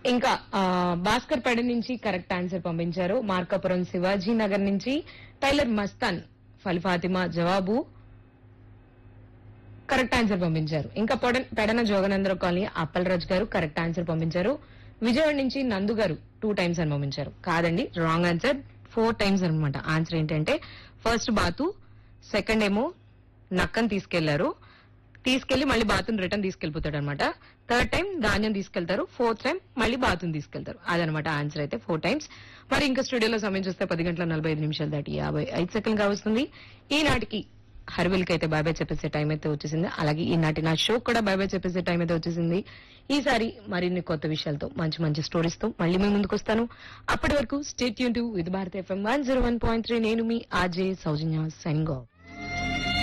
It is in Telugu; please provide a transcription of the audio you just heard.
ఇంకా ఆ, భాస్కర్ పేడ నుంచి కరెక్ట్ ఆన్సర్ పంపించారు మార్కాపురం శివాజీ నగర్ నుంచి టైలర్ మస్తాన్ ఫల్ ఫాతిమా జవాబు కరెక్ట్ ఆన్సర్ పంపించారు ఇంకా పొడ- పెడన జోగనంద్ర కాలనీ అప్పలరాజ్ గారు కరెక్ట్ ఆన్సర్ పంపించారు విజయవాడ నుంచి నందు గారు టూ టైమ్స్ అని పంపించారు కాదండి రాంగ్ ఆన్సర్ ఫోర్ టైమ్స్ అనమాట ఆన్సర్ ఏంటంటే ఫస్ట్ బాతు సెకండ్ ఏమో నక్కని తీసుకెళ్లారు తీసుకెళ్లి మళ్ళీ బాతుని రిటర్న్ తీసుకెళ్లిపోతాడు అనమాట థర్డ్ టైం ధాన్యం తీసుకెళ్తారు ఫోర్త్ టైం మళ్ళీ బాతుని తీసుకెళ్తారు అదనమాట ఆన్సర్ అయితే ఫోర్ టైమ్స్ మరి ఇంకా స్టూడియోలో సమయం చూస్తే పది గంటల నలభై ఐదు నిమిషాలు దాటి యాభై ఐదు సెకండ్ గా వస్తుంది ఈనాటికి హర్విల్కి అయితే బాయ్ బాయ్ చెప్పేసే టైం అయితే వచ్చేసింది అలాగే ఈనాటి నా షో కూడా బాయ్ బాయ్ చెప్పేసే టైం అయితే వచ్చేసింది ఈసారి మరిన్ని కొత్త విషయాలతో మంచి మంచి స్టోరీస్ తో మళ్ళీ మీ ముందుకు వస్తాను అప్పటి వరకు స్టేట్ యూన్ to with Bharat FM one zero one point three నేను మీ ఆర్జే సౌజన్య సైనింగ్ ఆఫ్